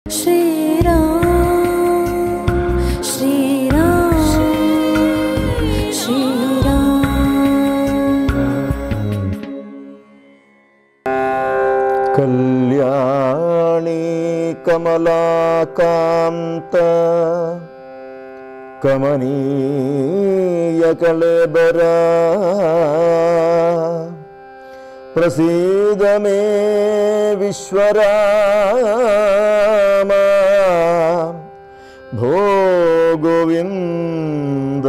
श्रीराम श्रीराम श्रीराम कल्याणी कमलाकान्त कमनीयकलेबरा प्रसीद मे विश्वराम भो गोविन्द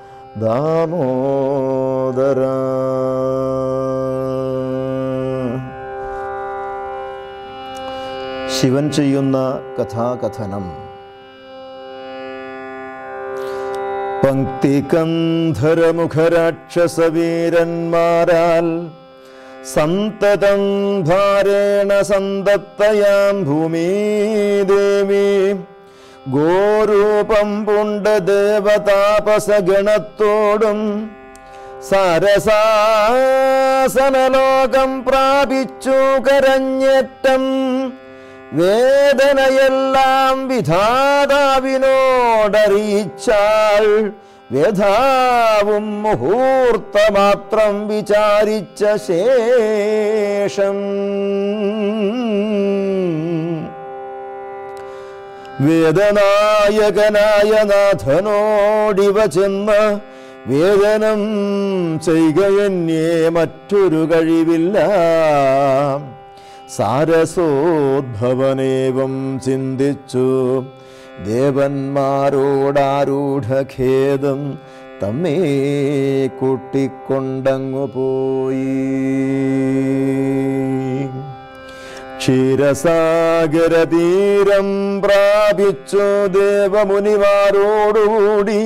दामोदरा ശിവൻ ചെയ്യുന്ന കഥാകഥനം പങ്ക്തികന്ധരമുഖരാക്ഷസവീരന്മാരാൽ സന്തതം ഭാരേണ സന്തത്തയാം ഭൂമിദേവി ഗോരൂപം പുണ്ട ദേവതാപസഗണത്തോടും സരസാസനലോകം പ്രാപിച്ചു കരഞ്ഞേറ്റം വേദനയെല്ലാം വിധാതാവിനോടറിയിച്ചാൾ വ്യഥാവും മുഹൂർത്തമാത്രം വിചാരിച്ച ശേഷം വേദനായകനായ നാഥനോടിവ ചെന്ന് വേദനം ചെയ്യുകയെന്നേ മറ്റൊരു കഴിവില്ല സാരസോദ്ഭവനേവം ചിന്തിച്ചു ദേവന്മാരോടാരൂഢഖേദം തമ്മേ കൂട്ടിക്കൊണ്ടങ്ങു പോയി ക്ഷീരസാഗരതീരം പ്രാപിച്ചു ദേവമുനിമാരോടുകൂടി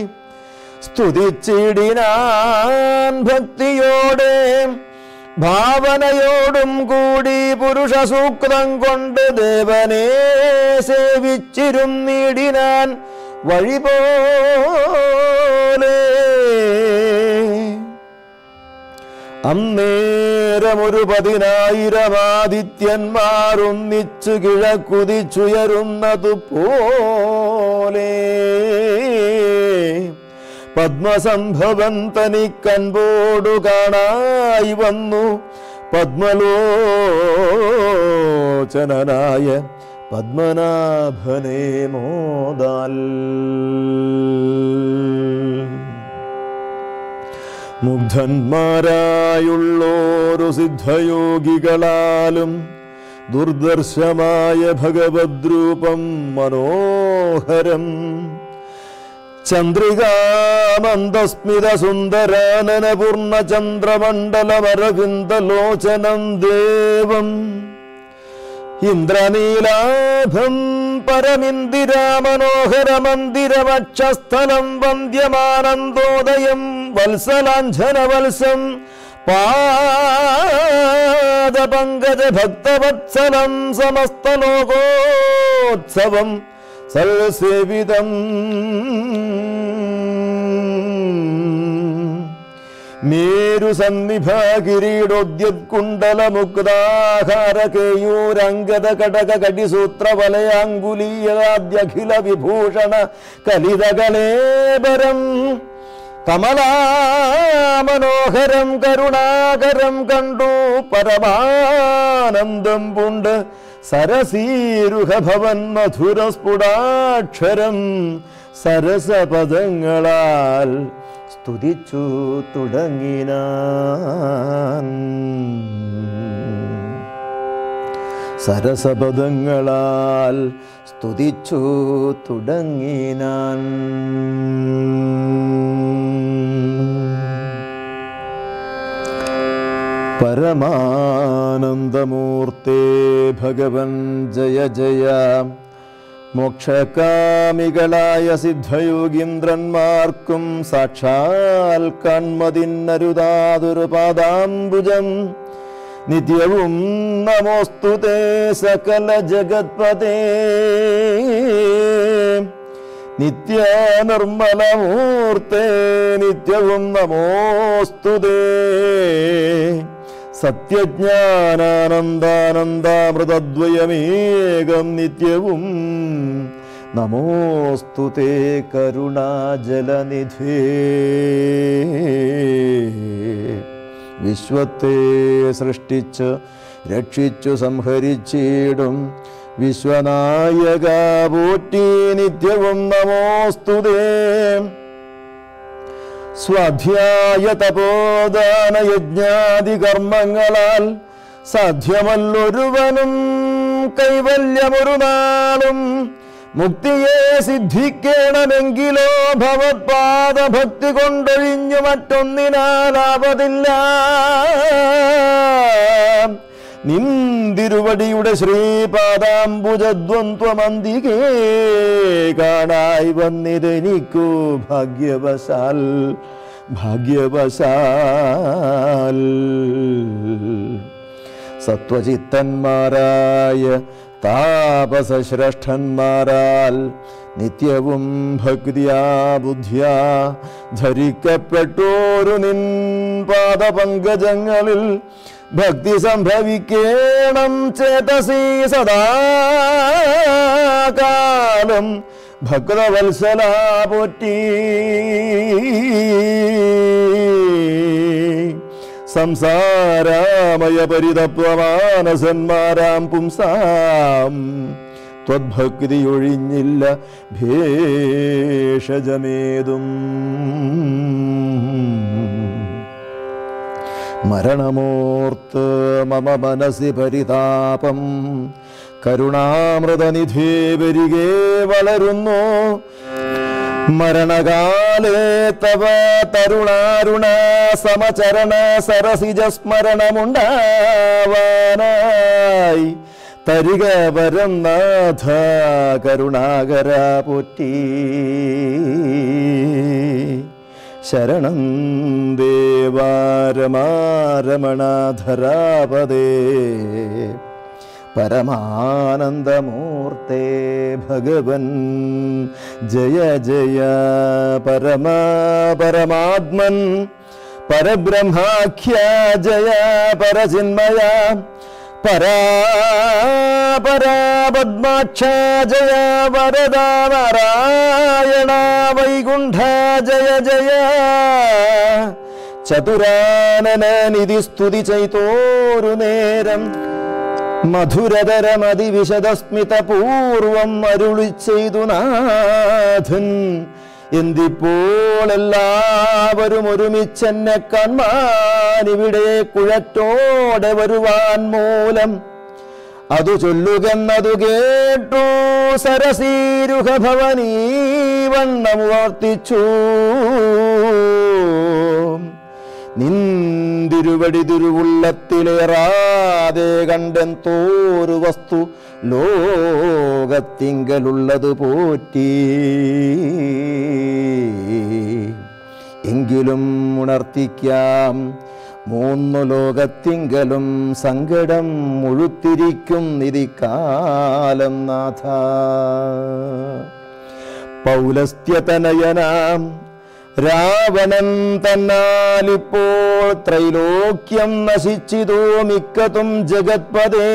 സ്തുതിച്ചിടിനാൻ ഭക്തിയോടെ ഭാവനയോടും കൂടി പുരുഷ സൂക്തം കൊണ്ട് ദേവനെ സേവിച്ചിരുന്നിടിനാൻ വഴി പോലെ അന്നേരമൊരു പതിനായിരം ആദിത്യന്മാർ ഒന്നിച്ചു കിഴക്കുതിച്ചുയരുന്നതു പോലെ പത്മസംഭവം തനിക്കൻപോടു കാണായി വന്നു പത്മലോചനായ പത്മനാഭനെ മോദാൽ മുഗ്ധന്മാരായുള്ളോരു സിദ്ധയോഗികളാലും ദുർദർശമായ ഭഗവദ്രൂപം മനോഹരം ചന്ദ്രികാമന്ദസ്മിത സുന്ദരാനന പൂർണ്ണ ചന്ദ്രമണ്ഡലമരവിന്ദലോചനം ദേവം ഇന്ദ്രനീലാഭം പരമിന്ദിരാമനോഹരമന്ദിരമക്ഷസ്ഥലം വന്ദ്യമാനന്ദോദയം വത്സലാഞ്ജനവത്സം പാദപങ്കജ ഭക്തവത്സലം സമസ്തലോകോത്സവം സൽസേവിതം മേരു സന്നിഭാകിരീടോദ്യത്കുണ്ടലമുക്താഹാര കേയൂരംഗത കടക കടിസൂത്ര വലയാങ്കുലീയാദ്യഖില വിഭൂഷണ കലിതകലേബരം കമലാമനോഹരം കരുണാകരം കണ്ടു പരമാനന്ദം പുണ്ട് സരസീരുഹഭവൻ മധുരസ്ഫുടാക്ഷരം സരസപദങ്ങളാൽ സ്തുതിച്ചു തുടങ്ങിനാൻ സരസപദങ്ങളാൽ സ്തുതിച്ചു തുടങ്ങിനാൻ പരമാനന്ദമൂർത്തേ ഭഗവൻ ജയ ജയ മോക്ഷകാമികളായ സിദ്ധയോഗീന്ദ്രന്മാർക്കും സാക്ഷാൽ കൺമതിന്നരുതാതൊരു പാദാംബുജം നിത്യവും നമോസ്തുതേ സകല ജഗത്പതേ നിത്യനിർമ്മലമൂർത്തേ നിത്യവും നമോസ്തുതേ സത്യജ്ഞാനാനന്ദാനന്ദാമൃതദ്വയമേകം നിത്യവും നമോസ്തു തേ കരുണാജലനിധേ വിശ്വത്തെ സൃഷ്ടിച്ച് രക്ഷിച്ചു സംഹരിച്ചിടും വിശ്വനായക പോറ്റി നിത്യവും നമോസ്തുതേ സ്വാധ്യായ തപോദാന യജ്ഞാദി കർമ്മങ്ങളാൽ സാധ്യമല്ലൊരുവനും കൈവല്യമൊരു നാളും മുക്തിയെ സിദ്ധിക്കണമെങ്കിലോ ഭവത്പാദ ഭക്തി കൊണ്ടൊഴിഞ്ഞു മറ്റൊന്നിനാലാപതില്ല നിന്തിരുവടിയുടെ ശ്രീപാദാംബുജദ്വന്ദ്വമന്തികേ കാണായി വന്നിതെനിക്കു ഭാഗ്യവശാൽ ഭാഗ്യവശാൽ സത്വചിത്തന്മാരായ താപസശ്രേഷ്ഠന്മാരാൽ നിത്യവും ഭക്തിയാ ബുദ്ധ്യാ ധരിക്കപ്പെട്ടോരു നിൻ പാദപങ്കജങ്ങളിൽ ഭക്തി സംഭവിക്കേണം ചേതസി സദാകാലം ഭക്തവത്സല പോറ്റി സംസാരാമയ പരിതത്വമാനസന്മാരാം പുംസാം ത്വദ്ഭക്തി ഒഴിഞ്ഞില്ല ഭേഷജമേതും മരണമോർത്ത് മമ മനസി പരിതാപം കരുണാമൃതനിധേ വരികെ വളരുന്നു മരണകാലേ തവ തരുണാരുണ സമചരണ സരസിജ സ്മരണമുണ്ടാവാനായി തരിക വരം നാഥ കരുണാകര പോറ്റി ശരണം ദേവാരമാരമണധരാപദേ പരമാനന്ദമൂർത്തേ ഭഗവൻ ജയ ജയ പരമ പരമാത്മൻ പരബ്രഹ്മാഖ്യ ജയ പരചിന്മയ പരാ പരാ പദ്മാക്ഷ ജയ വരദ നാരായണ വൈകുണ്ഠ ജയ ജയ ചതുരാനന നിധി സ്തുതി ചെയ്തോരു നേരം മധുരതരമതിവിശദസ്മിത പൂർവം അരുളി ചെയ്തു നാഥൻ എന്തിപ്പോൾ എല്ലാവരും ഒരുമിച്ചെന്നെ കാൺമാൻ ഇവിടെ കുഴറ്റോടെ വരുവാൻ മൂലം അതു ചൊല്ലുകെന്നതു കേട്ടു സരസീരുഹ ഭവനീ വണ്ണം വർത്തിച്ചു നിന്തിരുവടി തിരുവുള്ളത്തിലേറാതെ കണ്ടെൻ തോരു വസ്തു ലോകത്തിങ്കലുള്ളത് പോറ്റി എങ്കിലും ഉണർത്തിക്കാം മൂന്നു ലോകത്തിങ്കലും സങ്കടം മുഴുത്തിരിക്കും നിധിക്കാലം നാഥ പൗലസ്ത്യതനയനാം രാവണൻ തന്നാലിപ്പോൾ ത്രൈലോക്യം നശിച്ചിതു മിക്കതും ജഗത്പദേ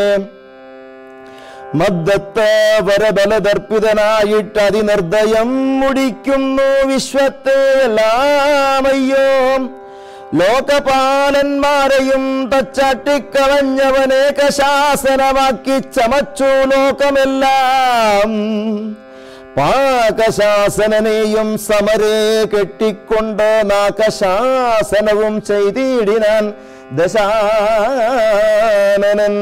മദ്ദത്ത വരബലദർപ്പിതനായിട്ട് അതിനിർദ്ദയം മുടിക്കുന്നു വിശ്വത്തെ എല്ലാമയ്യോ ലോകപാലന്മാരെയും തച്ചാട്ടിക്കളഞ്ഞവനേക ശാസനമാക്കി ചമച്ചു ലോകമെല്ലാം പാകശാസനനെയും സമരെ കെട്ടിക്കൊണ്ട് നാകശാസനവും ചെയ്തിടിനാൻ ദശാനനൻ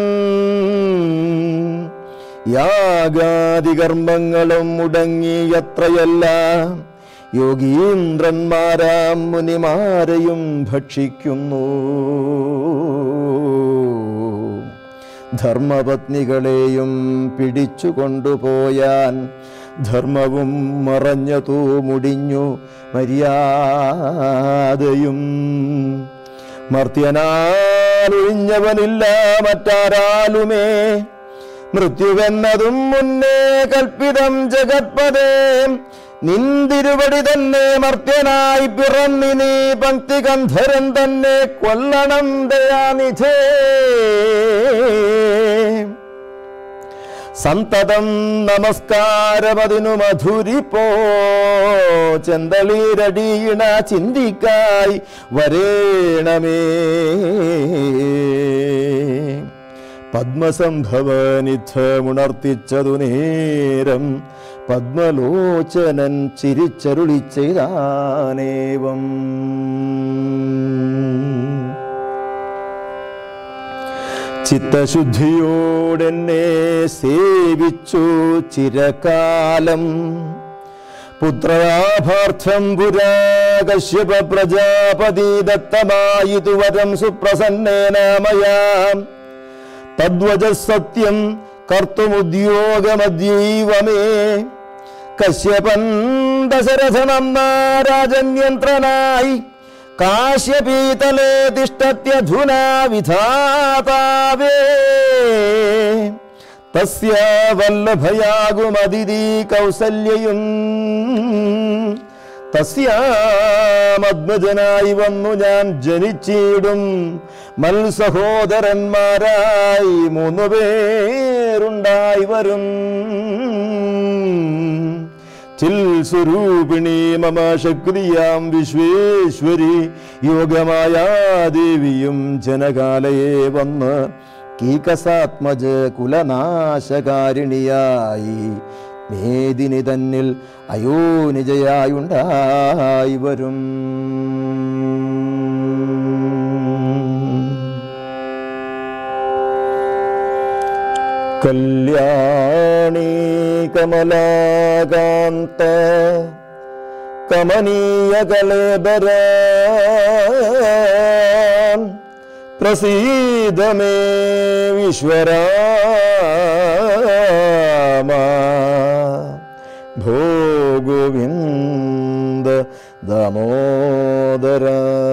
യാഗാദികർമ്മങ്ങളും മുടങ്ങി എത്രയല്ല യോഗീന്ദ്രന്മാരാം മുനിമാരെയും ഭക്ഷിക്കുന്നു ധർമ്മപത്നികളെയും പിടിച്ചു കൊണ്ടുപോയാൻ ധർമ്മവും മറഞ്ഞതു മുടിഞ്ഞു മര്യാദയും മർത്യനാലൊഴിഞ്ഞവനില്ല മറ്റാരാലുമേ മൃത്യുവെന്നതും മുന്നേ കൽപ്പിതം ജഗത്പദേ നിന്തിരുവടി തന്നെ മർത്യനായി പിറന്നിനി പങ്ക്തി ഗന്ധരൻ തന്നെ കൊല്ലണം ദയാനിധേ സന്തതം നമസ്കാരമതിനു മധുരിപ്പോ ചെന്തളീരടിയിണ ചിന്തിക്കായി വരേണമേ പത്മസംഭവനിധമുണർത്തിച്ചതു നേരം പത്മലോചനൻ ചിരിച്ചരുളി ചെയ്താനേവം ചിത്തശുദ്ധിയോടെന്നെ സേവിച്ചു ചിരകാലം പുത്രാഭാർത്ഥം പുരാ കശ്യപ പ്രജാപതി ദത്തമായിതു വരം സുപ്രസന്നേന മയാം തദ്വജ സത്യം കർത്തുമുദ്യോഗമദ്യൈവ മേ കശ്യപൻ ദശരഥനം രാജന്യന്ത്രനായി കാശ്യപീതലേ തിഷ്ടത്യധുനാ വിധാതാവേ തസ്യ വല്ലഭയാകുമതിഥി കൗസല്യയും തസ്യാമദ്മജനായി വന്നു ഞാൻ ജനിച്ചിടും മൽ സഹോദരന്മാരായി മൂന്നു പേരുണ്ടായി വരും ചിൽ സ്വരൂപിണി മമ ശക്തിയാം വിശ്വേശ്വരി യോഗമായ ദേവിയും ജനകാലയെ വന്ന് കീകസാത്മജ കുലനാശകാരിണിയായി മേദിനി തന്നിൽ അയോനിജയായുണ്ടായി വരും കല്യാണി കമലാകാന്ത കമനീയ കലേബര പ്രസീദ മേ വിശ്വരാമ ഭോ ഗോവിന്ദ ദാമോദര